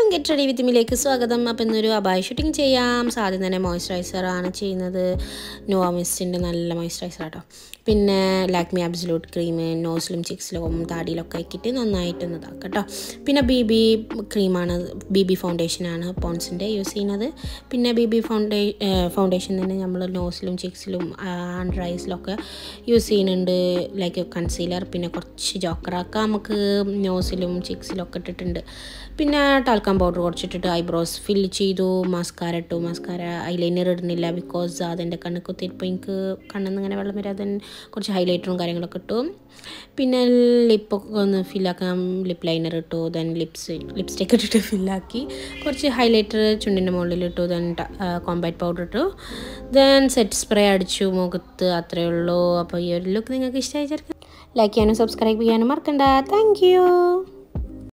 get ready with മിലേക്ക് സ്വാഗതം അപ്പം ഇന്നൊരു അബായ ഷൂട്ടിംഗ് ചെയ്യാം ആദ്യം തന്നെ മോയ്സ്ചറൈസറാണ് ചെയ്യുന്നത് നോവ മിസ്റ്റിൻ്റെ നല്ല മോയ്സ്ചറൈസർ കേട്ടോ പിന്നെ ലാക്മി അബ്സലൂട്ട് ക്രീം നോസിലും ചിക്സിലും താടിയിലൊക്കെ ആക്കിയിട്ട് നന്നായിട്ടൊന്ന് ഇതാക്കാം കേട്ടോ പിന്നെ ബി ബി ക്രീമാണ് ബി ബി ഫൗണ്ടേഷനാണ് പോൺസിൻ്റെ യൂസ് ചെയ്യുന്നത് പിന്നെ ബി ബി ഫൗണ്ടേ ഫൗണ്ടേഷൻ തന്നെ നമ്മൾ നോസിലും ചിക്സിലും അണ്ടർ ഐസിലൊക്കെ യൂസ് ചെയ്യുന്നുണ്ട് ലൈക്ക് കൺസീലർ പിന്നെ കുറച്ച് ജോക്കറാക്ക നമുക്ക് നോസിലും ചിക്സിലും ഒക്കെ ഇട്ടിട്ടുണ്ട് പിന്നെ ടാൽക്കം പൗഡർ കുറച്ചിട്ടിട്ട് ഐബ്രോസ് ഫിൽ ചെയ്തു മസ്കാര ഇട്ടു മസ്കാര ഐലൈനർ ഇടുന്നില്ല ബിക്കോസ് അതെൻ്റെ കണ്ണ് കുത്തിയപ്പോൾ എനിക്ക് കണ്ണിന്ന് ഇങ്ങനെ വെള്ളം വരാതെ കുറച്ച് ഹൈലൈറ്ററും കാര്യങ്ങളൊക്കെ ഇട്ടു പിന്നെ ലിപ്പൊക്കെ ഒന്ന് ഫില്ലാക്കാം ലിപ്പ് ലൈനർ ഇട്ടു ദെൻ ലിപ്സ് ലിപ്സ്റ്റിക്ക് ഇട്ടിട്ട് ഫില്ലാക്കി കുറച്ച് ഹൈലൈറ്റർ ചുണ്ടിൻ്റെ മുകളിൽ ഇട്ടു ദെൻ കോമ്പാക്ട് പൗഡർ ഇട്ടു ദെൻ സെറ്റ് സ്പ്രേ അടിച്ചു മുഖത്ത് അത്രയേ ഉള്ളൂ അപ്പോൾ ഈ ഒരു ലുക്ക് നിങ്ങൾക്ക് ഇഷ്ടമായി ചേർക്കാം ലൈക്ക് ചെയ്യാനും സബ്സ്ക്രൈബ് ചെയ്യാനും മറക്കണ്ട താങ്ക്